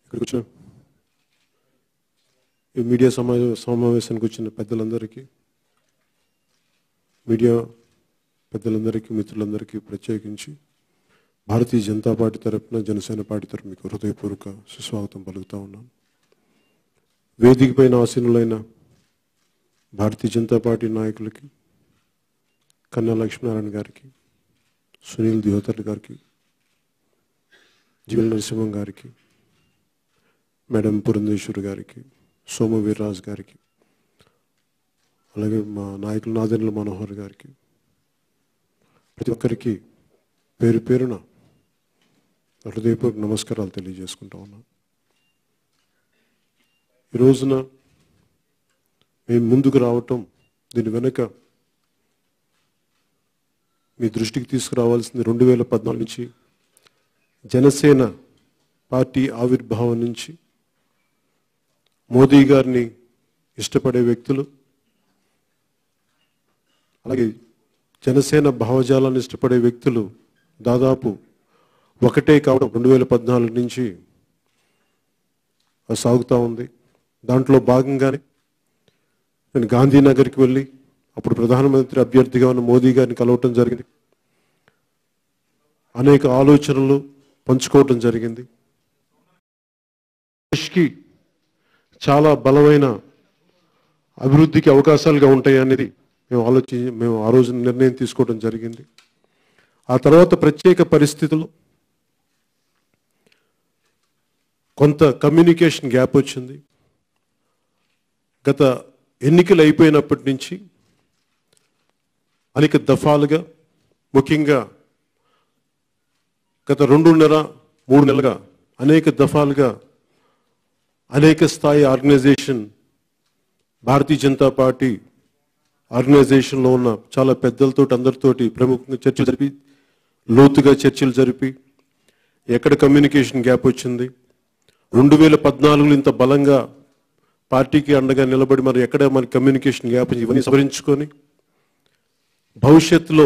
ఇక్కడికి వచ్చిన ఈ మీడియా సమాజ సమావేశానికి వచ్చిన పెద్దలందరికీ మీడియా పెద్దలందరికీ మిత్రులందరికీ ప్రత్యేకించి భారతీయ జనతా పార్టీ తరపున జనసేన పార్టీ తరపున మీకు హృదయపూర్వక సుస్వాగతం పలుకుతా ఉన్నాను వేదిక పైన ఆసీనులైన భారతీయ జనతా పార్టీ నాయకులకి కన్నా లక్ష్మీనారాయణ గారికి సునీల్ దియోతర్ గారికి జీవన నరసింహం గారికి మేడం పురంధేశ్వరి గారికి సోమ వీర్రాజు గారికి అలాగే మా నాయకులు నాదెండ్ల మనోహర్ గారికి ప్రతి ఒక్కరికి పేరు పేరున హృదయపూర్వక నమస్కారాలు తెలియజేసుకుంటా ఉన్నాను ఈ రోజున మేము ముందుకు రావటం దీని వెనుక మీ దృష్టికి తీసుకురావాల్సింది రెండు వేల పద్నాలుగు నుంచి జనసేన పార్టీ ఆవిర్భావం నుంచి మోదీ గారిని ఇష్టపడే వ్యక్తులు అలాగే జనసేన భావజాలాన్ని ఇష్టపడే వ్యక్తులు దాదాపు ఒకటే కావడం రెండు వేల పద్నాలుగు నుంచి అది సాగుతూ ఉంది దాంట్లో భాగంగానే నేను గాంధీనగర్కి వెళ్ళి అప్పుడు ప్రధానమంత్రి అభ్యర్థిగా ఉన్న మోదీ గారిని కలవటం జరిగింది అనేక ఆలోచనలు పంచుకోవటం జరిగింది దేశ్కి చాలా బలమైన అభివృద్ధికి అవకాశాలుగా ఉంటాయి అనేది మేము ఆలోచి మేము ఆ రోజు నిర్ణయం తీసుకోవడం జరిగింది ఆ తర్వాత ప్రత్యేక పరిస్థితులు కొంత కమ్యూనికేషన్ గ్యాప్ వచ్చింది గత ఎన్నికలు అయిపోయినప్పటి నుంచి అనేక దఫాలుగా ముఖ్యంగా గత రెండున్నర మూడు నెలలుగా అనేక దఫాలుగా అనేక స్థాయి ఆర్గనైజేషన్ భారతీయ జనతా పార్టీ ఆర్గనైజేషన్లో ఉన్న చాలా పెద్దలతో అందరితోటి ప్రముఖంగా చర్చలు జరిపి లోతుగా చర్చలు జరిపి ఎక్కడ కమ్యూనికేషన్ గ్యాప్ వచ్చింది రెండు వేల పద్నాలుగులో ఇంత బలంగా పార్టీకి అండగా నిలబడి మరి ఎక్కడ మన కమ్యూనికేషన్ గ్యాప్ ఉంది, ఇవన్నీ సవరించుకొని భవిష్యత్తులో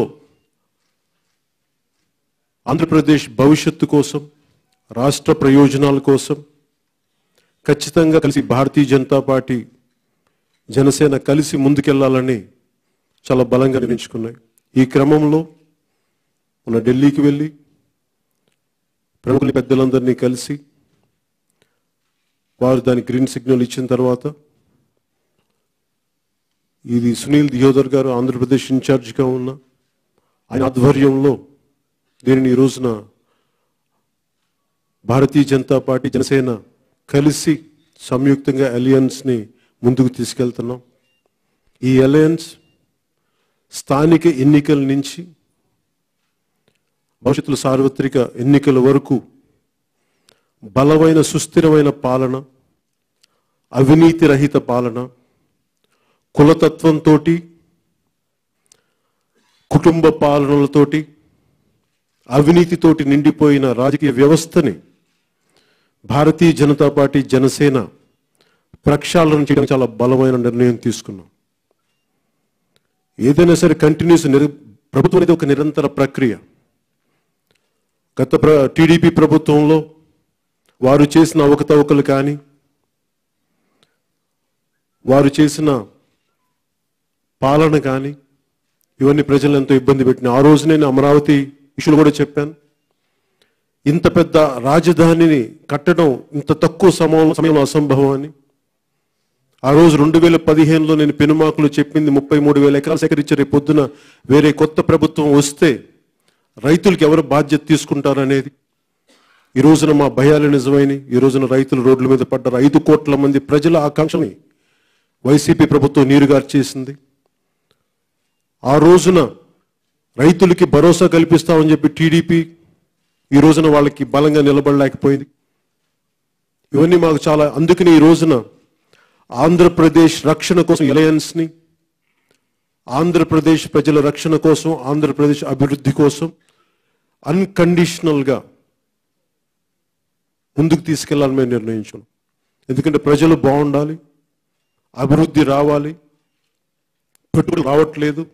ఆంధ్రప్రదేశ్ భవిష్యత్తు కోసం రాష్ట్ర ప్రయోజనాల కోసం ఖచ్చితంగా కలిసి భారతీయ జనతా పార్టీ జనసేన కలిసి ముందుకెళ్లాలని చాలా బలంగా నిర్ణయించుకున్నాయి ఈ క్రమంలో మన ఢిల్లీకి వెళ్ళి ప్రముఖుల పెద్దలందరినీ కలిసి వారు దానికి గ్రీన్ సిగ్నల్ ఇచ్చిన తర్వాత ఇది సునీల్ దియోదర్ గారు ఆంధ్రప్రదేశ్ ఇన్ఛార్జిగా ఉన్న ఆయన ఆధ్వర్యంలో దీనిని ఈ రోజున భారతీయ జనతా పార్టీ జనసేన కలిసి సంయుక్తంగా అలయన్స్ని ముందుకు తీసుకెళ్తున్నాం ఈ అలయన్స్ స్థానిక ఎన్నికల నుంచి భవిష్యత్తులో సార్వత్రిక ఎన్నికల వరకు బలమైన సుస్థిరమైన పాలన అవినీతి రహిత పాలన కులతత్వంతో కుటుంబ పాలనలతోటి అవినీతితోటి నిండిపోయిన రాజకీయ వ్యవస్థని భారతీయ జనతా పార్టీ జనసేన ప్రక్షాళన చేయడం చాలా బలమైన నిర్ణయం తీసుకున్నాం ఏదైనా సరే కంటిన్యూస్ నిర ప్రభుత్వం అనేది ఒక నిరంతర ప్రక్రియ గత ప్ర టీడీపీ ప్రభుత్వంలో వారు చేసిన అవకతవకలు కానీ వారు చేసిన పాలన కానీ ఇవన్నీ ప్రజలను ఎంతో ఇబ్బంది పెట్టిన ఆ రోజు నేను అమరావతి ఇష్యూలు కూడా చెప్పాను ఇంత పెద్ద రాజధానిని కట్టడం ఇంత తక్కువ సమయంలో సమయంలో అసంభవం అని ఆ రోజు రెండు వేల పదిహేనులో నేను పెనుమాకులు చెప్పింది ముప్పై మూడు వేల ఎకరాలు సేకరించే రేపు పొద్దున వేరే కొత్త ప్రభుత్వం వస్తే రైతులకు ఎవరు బాధ్యత తీసుకుంటారనేది ఈ రోజున మా భయాలు నిజమైనవి ఈ రోజున రైతులు రోడ్ల మీద పడ్డారు ఐదు కోట్ల మంది ప్రజల ఆకాంక్షని వైసీపీ ప్రభుత్వం నీరుగార్చేసింది ఆ రోజున రైతులకి భరోసా కల్పిస్తామని చెప్పి టీడీపీ ఈ రోజున వాళ్ళకి బలంగా నిలబడలేకపోయింది ఇవన్నీ మాకు చాలా అందుకని ఈ రోజున ఆంధ్రప్రదేశ్ రక్షణ కోసం అలయన్స్ని ఆంధ్రప్రదేశ్ ప్రజల రక్షణ కోసం ఆంధ్రప్రదేశ్ అభివృద్ధి కోసం అన్కండిషనల్గా ముందుకు తీసుకెళ్లాలని మేము నిర్ణయించాం ఎందుకంటే ప్రజలు బాగుండాలి అభివృద్ధి రావాలి పెట్టుబడి రావట్లేదు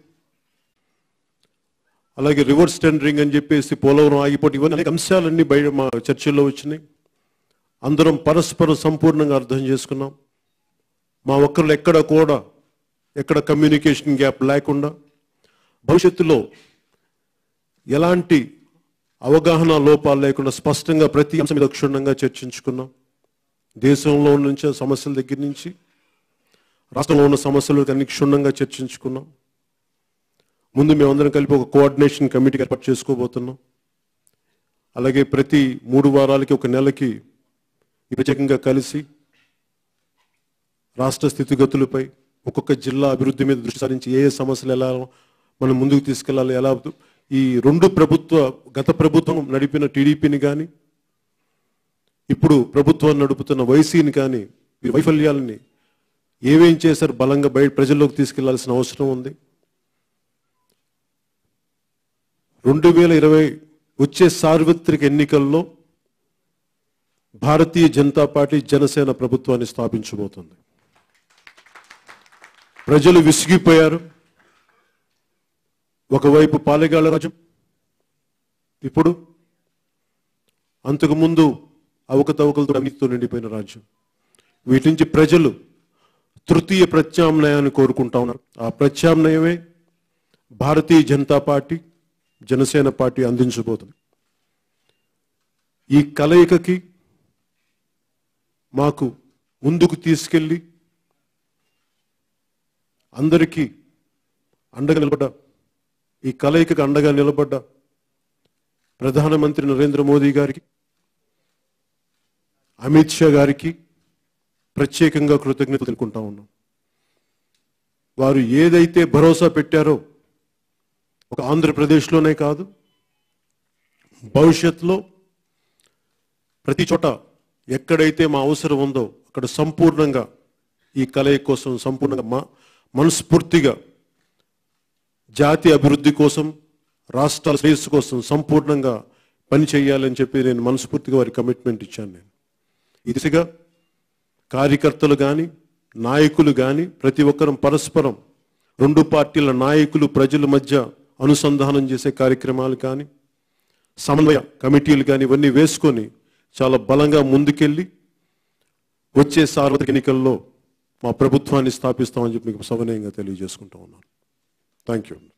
అలాగే రివర్స్ టెండరింగ్ అని చెప్పేసి పోలవరం ఆగిపోటీ ఇవన్నీ అనేక అంశాలన్నీ బయట మా చర్చల్లో వచ్చినాయి అందరం పరస్పరం సంపూర్ణంగా అర్థం చేసుకున్నాం మా ఒక్కరు ఎక్కడ కూడా ఎక్కడ కమ్యూనికేషన్ గ్యాప్ లేకుండా భవిష్యత్తులో ఎలాంటి అవగాహన లోపాలు లేకుండా స్పష్టంగా ప్రతి అంశం మీద క్షుణ్ణంగా చర్చించుకున్నాం దేశంలో నుంచి సమస్యల దగ్గర నుంచి రాష్ట్రంలో ఉన్న సమస్యలు అన్ని క్షుణ్ణంగా చర్చించుకున్నాం ముందు మేమందరం కలిపి ఒక కోఆర్డినేషన్ కమిటీ ఏర్పాటు చేసుకోబోతున్నాం అలాగే ప్రతి మూడు వారాలకి ఒక నెలకి ఈ ప్రత్యేకంగా కలిసి రాష్ట్ర స్థితిగతులపై ఒక్కొక్క జిల్లా అభివృద్ధి మీద దృష్టి సారించి ఏ ఏ సమస్యలు ఎలా మనం ముందుకు తీసుకెళ్ళాలి ఎలా ఈ రెండు ప్రభుత్వ గత ప్రభుత్వం నడిపిన టీడీపీని కానీ ఇప్పుడు ప్రభుత్వాన్ని నడుపుతున్న వైసీని కానీ ఈ వైఫల్యాలని ఏమేం చేశారు బలంగా బయట ప్రజల్లోకి తీసుకెళ్లాల్సిన అవసరం ఉంది రెండు వేల ఇరవై వచ్చే సార్వత్రిక ఎన్నికల్లో భారతీయ జనతా పార్టీ జనసేన ప్రభుత్వాన్ని స్థాపించబోతుంది ప్రజలు విసిగిపోయారు ఒకవైపు పాలెగాళ్ళ రాజ్యం ఇప్పుడు అంతకుముందు అవకతవకలతో అవినీతితో నిండిపోయిన రాజ్యం వీటి నుంచి ప్రజలు తృతీయ ప్రత్యామ్నాయాన్ని కోరుకుంటా ఉన్నారు ఆ ప్రత్యామ్నాయమే భారతీయ జనతా పార్టీ జనసేన పార్టీ అందించబోతుంది ఈ కలయికకి మాకు ముందుకు తీసుకెళ్ళి అందరికీ అండగా నిలబడ్డ ఈ కలయికకు అండగా నిలబడ్డ ప్రధానమంత్రి నరేంద్ర మోదీ గారికి అమిత్ షా గారికి ప్రత్యేకంగా కృతజ్ఞత తెలుపుకుంటా ఉన్నాం వారు ఏదైతే భరోసా పెట్టారో ఒక ఆంధ్రప్రదేశ్లోనే కాదు భవిష్యత్తులో ప్రతి చోట ఎక్కడైతే మా అవసరం ఉందో అక్కడ సంపూర్ణంగా ఈ కలయిక కోసం సంపూర్ణంగా మా మనస్ఫూర్తిగా జాతి అభివృద్ధి కోసం రాష్ట్రాల శ్రేయస్సు కోసం సంపూర్ణంగా పని చేయాలని చెప్పి నేను మనస్ఫూర్తిగా వారి కమిట్మెంట్ ఇచ్చాను నేను ఈ దిశగా కార్యకర్తలు కానీ నాయకులు కానీ ప్రతి ఒక్కరం పరస్పరం రెండు పార్టీల నాయకులు ప్రజల మధ్య అనుసంధానం చేసే కార్యక్రమాలు కానీ సమన్వయ కమిటీలు కానీ ఇవన్నీ వేసుకొని చాలా బలంగా ముందుకెళ్ళి వచ్చే సార్వత్రిక ఎన్నికల్లో మా ప్రభుత్వాన్ని స్థాపిస్తామని చెప్పి మీకు సవినయంగా తెలియజేసుకుంటా ఉన్నాను థ్యాంక్ యూ